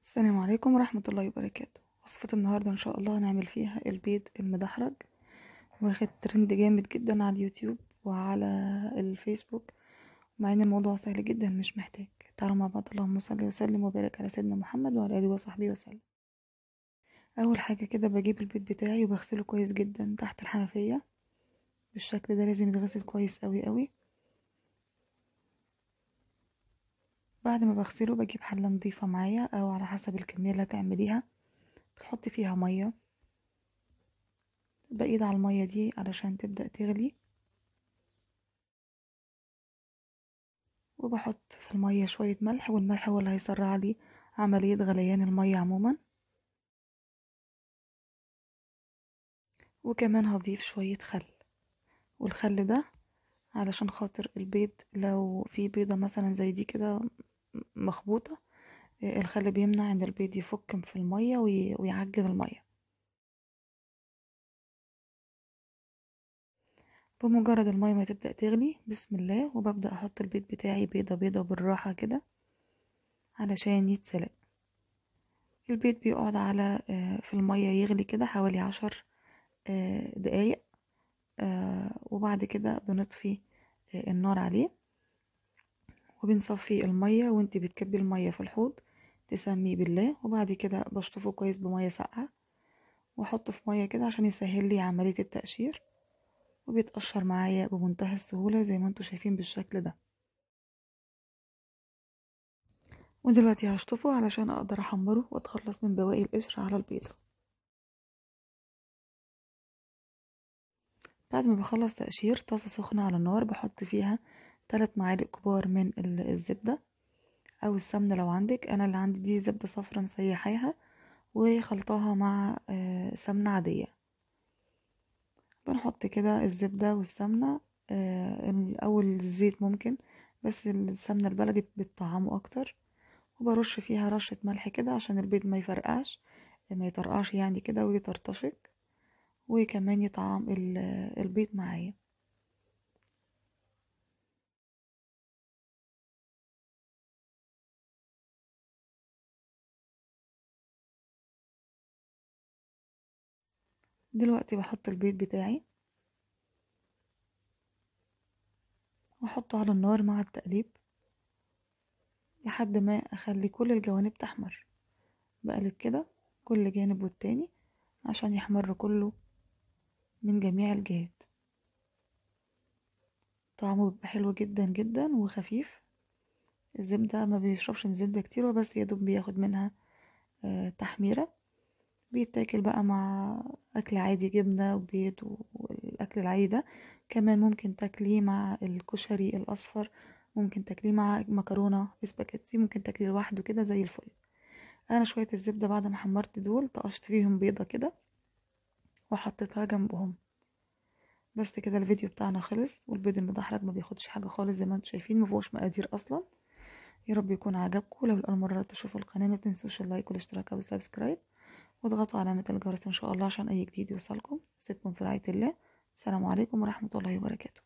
السلام عليكم ورحمة الله وبركاته وصفة النهاردة إن شاء الله هنعمل فيها البيض المدحرج واخد ترند جامد جدا على اليوتيوب وعلى الفيسبوك مع ان الموضوع سهل جدا مش محتاج تعالوا مع بعض اللهم صل وسلم وبارك على سيدنا محمد وعلى اله وصحبه وسلم اول حاجة كده بجيب البيض بتاعي وبغسله كويس جدا تحت الحنفية بالشكل ده لازم يتغسل كويس قوي قوي بعد ما بغسله بجيب حلة نظيفة معايا او على حسب الكمية اللي هتعمليها بتحطي فيها مية بقيد على المية دي علشان تبدأ تغلي وبحط في المية شوية ملح والملح هو اللي هيسرع لي عملية غليان المية عموما وكمان هضيف شوية خل والخل ده علشان خاطر البيض لو في بيضة مثلا زي دي كده مخبوطة الخل بيمنع ان البيض يفك في المية ويعجن المية بمجرد المية ما تبدأ تغلي بسم الله وببدأ احط البيض بتاعي بيضة بيضة بالراحة كده علشان يتسلق البيض بيقعد على في المية يغلي كده حوالي عشر دقايق وبعد كده بنطفي النار عليه وبنصفي المية وانتي بتكبي المية في الحوض تسمي بالله وبعد كده بشطفه كويس بمية ساقعة واحطه في مية كده عشان يسهل لي عملية التقشير وبيتقشر معايا بمنتهى السهولة زي ما انتوا شايفين بالشكل ده ودلوقتي هشطفه علشان اقدر احمره واتخلص من بواقي القشر على البيضة بعد ما بخلص تقشير طاسة سخنة على النار بحط فيها ثلاث معالق كبار من الزبدة او السمنة لو عندك انا اللي عندي دي زبدة صفرا مسيحاها وخلطاها مع سمنة عادية بنحط كده الزبدة والسمنة او الزيت ممكن بس السمنة البلدي بتطعمه اكتر وبرش فيها رشة ملح كده عشان البيض ما يفرقعش ما يطرقعش يعني كده ويطرطشك وكمان يطعم البيض معايا دلوقتي بحط البيض بتاعي واحطه على النار مع التقليب لحد ما اخلي كل الجوانب تحمر بقلب كده كل جانب والتاني عشان يحمر كله من جميع الجهات طعمه بيبقى حلو جدا جدا وخفيف الزبدة ما بيشربش من زبدة كتير وبس يدوب بياخد منها تحميرة بيتاكل بقى مع اكل عادي جبنة وبيض والاكل العادي ده كمان ممكن تاكليه مع الكشري الاصفر ممكن تاكليه مع مكرونة سباكيتي ممكن تاكليه لوحده كده زي الفل انا شوية الزبدة بعد ما حمرت دول طقشت فيهم بيضة كده وحطيتها جنبهم بس كده الفيديو بتاعنا خلص والبيض المدحرج ما بياخدش حاجة خالص زي ما انتم شايفين مفيهوش مقادير اصلا يا رب يكون عجبكم لو اول مرة تشوفوا القناة ما تنسوش اللايك والاشتراك والسبسكرايب واضغطوا علامة الجرس ان شاء الله عشان اي جديد يوصلكم سيبكم في رعاية الله السلام عليكم ورحمة الله وبركاته